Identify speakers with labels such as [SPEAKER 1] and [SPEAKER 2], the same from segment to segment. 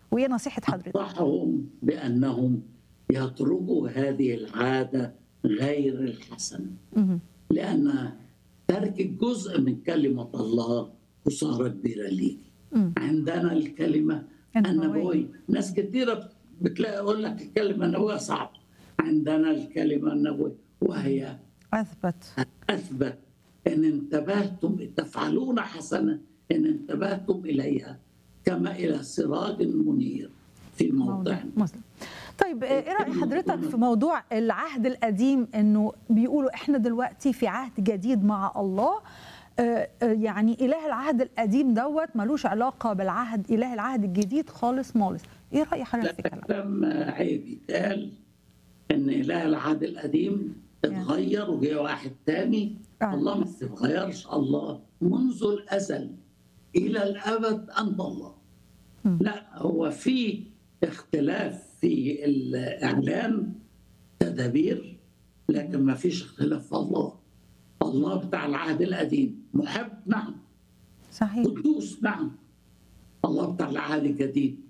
[SPEAKER 1] وايه نصيحه حضرتك؟
[SPEAKER 2] انصحهم بانهم يتركوا هذه العاده غير الحسنه
[SPEAKER 1] مهم.
[SPEAKER 2] لان ترك جزء من كلمه الله خساره كبيره ليك
[SPEAKER 1] مم.
[SPEAKER 2] عندنا الكلمه
[SPEAKER 1] النبوية.
[SPEAKER 2] النبويه ناس كثيره بتلاقي يقول لك الكلمه النبويه صعبه عندنا الكلمه النبويه وهي
[SPEAKER 1] اثبت
[SPEAKER 2] اثبت ان انتبهتم تفعلون حسنا ان انتبهتم اليها كما الى سراج منير في
[SPEAKER 1] موضوع
[SPEAKER 2] موضع
[SPEAKER 1] مسلم طيب آه، ايه راي حضرتك في موضوع العهد القديم انه بيقولوا احنا دلوقتي في عهد جديد مع الله آه، آه، يعني اله العهد القديم دوت ملوش علاقه بالعهد اله العهد الجديد خالص مالص ايه راي
[SPEAKER 2] لا
[SPEAKER 1] حضرتك في الكلام
[SPEAKER 2] كلام عيب يتقال ان اله العهد القديم اتغير وجه واحد تاني
[SPEAKER 1] آه.
[SPEAKER 2] الله ما تتغيرش الله منذ الازل الى الابد انت الله
[SPEAKER 1] مم.
[SPEAKER 2] لا هو في اختلاف في الاعلان تدابير لكن ما فيش اختلاف في الله الله بتاع العهد القديم محب نعم
[SPEAKER 1] صحيح
[SPEAKER 2] قدوس نعم الله بتاع العهد الجديد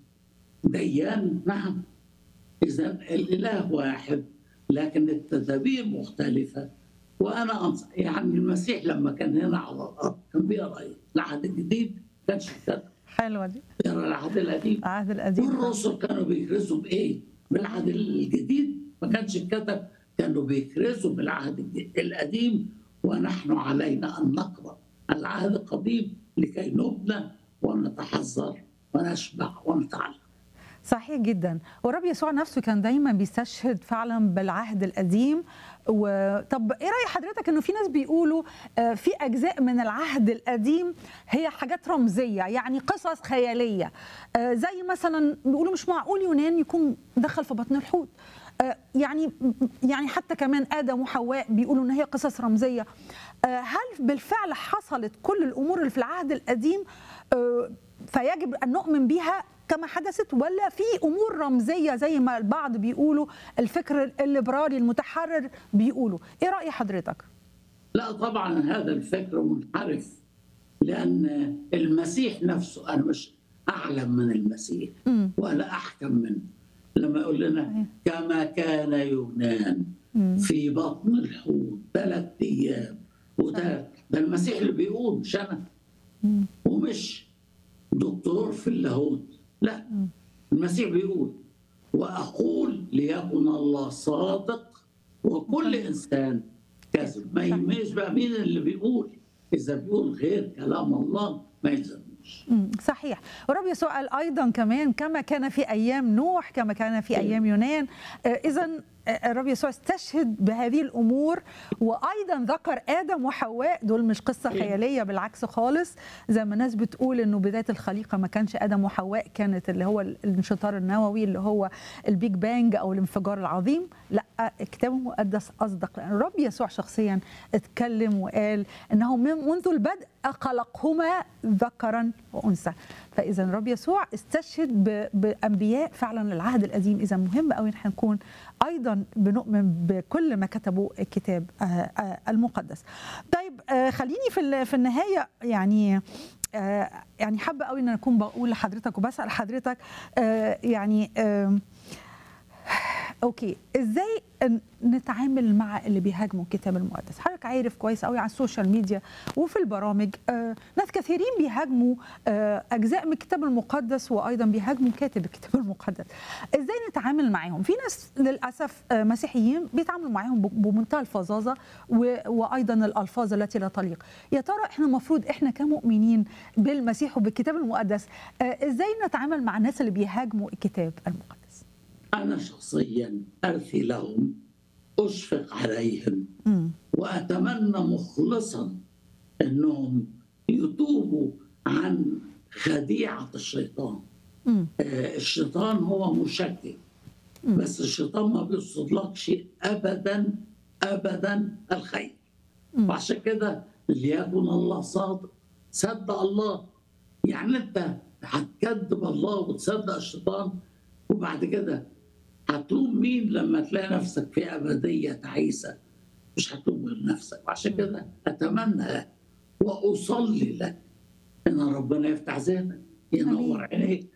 [SPEAKER 2] ديان نعم اذا الاله واحد لكن التدابير مختلفه وانا انصح يعني المسيح لما كان هنا على الارض كان بيقرا إيه؟ العهد الجديد كانش كتب
[SPEAKER 1] حلوه دي
[SPEAKER 2] بيقرا العهد القديم
[SPEAKER 1] العهد القديم
[SPEAKER 2] والرسل كانوا بيكرزوا بايه؟ بالعهد الجديد ما كانش كتب كانوا بيكرزوا بالعهد الج- القديم ونحن علينا ان نقرا العهد القديم لكي نبنى ونتحذر ونشبع ونتعلم
[SPEAKER 1] صحيح جدا والرب يسوع نفسه كان دايما بيستشهد فعلا بالعهد القديم وطب ايه راي حضرتك انه في ناس بيقولوا آه، في اجزاء من العهد القديم هي حاجات رمزيه يعني قصص خياليه آه، زي مثلا بيقولوا مش معقول يونان يكون دخل في بطن الحوت آه، يعني يعني حتى كمان ادم وحواء بيقولوا ان هي قصص رمزيه آه، هل بالفعل حصلت كل الامور اللي في العهد القديم آه، فيجب ان نؤمن بها كما حدثت ولا في امور رمزيه زي ما البعض بيقولوا الفكر الليبرالي المتحرر بيقولوا ايه راي حضرتك
[SPEAKER 2] لا طبعا هذا الفكر منحرف لان المسيح نفسه انا مش اعلم من المسيح
[SPEAKER 1] مم.
[SPEAKER 2] ولا احكم منه لما يقول لنا كما كان يونان في بطن الحوت ثلاث ايام وثلاث ده المسيح اللي بيقول مش انا
[SPEAKER 1] مم.
[SPEAKER 2] ومش دكتور في اللاهوت لا المسيح بيقول واقول ليكن الله صادق وكل انسان كاذب ما يهمنيش بقى مين اللي بيقول اذا بيقول غير كلام الله ما يلزموش
[SPEAKER 1] مم، صحيح ورب يسوع قال ايضا كمان كما كان في ايام نوح كما كان في ايام يونان اذا الرب يسوع استشهد بهذه الامور وايضا ذكر ادم وحواء دول مش قصه خياليه بالعكس خالص زي ما الناس بتقول انه بدايه الخليقه ما كانش ادم وحواء كانت اللي هو الانشطار النووي اللي هو البيج بانج او الانفجار العظيم لا الكتاب المقدس اصدق لان الرب يسوع شخصيا اتكلم وقال انه من- منذ البدء خلقهما ذكرا وانثى فاذا الرب يسوع استشهد ب- بانبياء فعلا العهد القديم اذا مهم قوي ان احنا نكون ايضا بنؤمن بكل ما كتبه الكتاب آه، آه، المقدس طيب آه، خليني في ال- في النهايه يعني آه، يعني حابه قوي ان أنا اكون بقول لحضرتك وبسال حضرتك آه، يعني آم، اوكي ازاي ن- نتعامل مع اللي بيهاجموا الكتاب المقدس حضرتك عارف كويس قوي على السوشيال ميديا وفي البرامج آه ناس كثيرين بيهاجموا آه اجزاء من الكتاب المقدس وايضا بيهاجموا كاتب الكتاب المقدس ازاي نتعامل معاهم في ناس للاسف آه مسيحيين بيتعاملوا معاهم ب- بمنتهى الفظاظه و- وايضا الالفاظ التي لا تليق يا ترى احنا المفروض احنا كمؤمنين بالمسيح وبالكتاب المقدس آه ازاي نتعامل مع الناس اللي بيهاجموا الكتاب المقدس
[SPEAKER 2] انا شخصيا ارثي لهم اشفق عليهم
[SPEAKER 1] مم.
[SPEAKER 2] واتمنى مخلصا انهم يتوبوا عن خديعه الشيطان
[SPEAKER 1] مم.
[SPEAKER 2] آه، الشيطان هو مشكك بس الشيطان ما بيصدلكش ابدا ابدا الخير
[SPEAKER 1] مم.
[SPEAKER 2] وعشان كده ليكن الله صادق صدق الله يعني انت هتكذب الله وتصدق الشيطان وبعد كده هتلوم مين لما تلاقي نفسك في ابديه تعيسه مش هتلوم غير نفسك وعشان كده اتمنى لك واصلي لك ان ربنا يفتح ذهنك ينور عينيك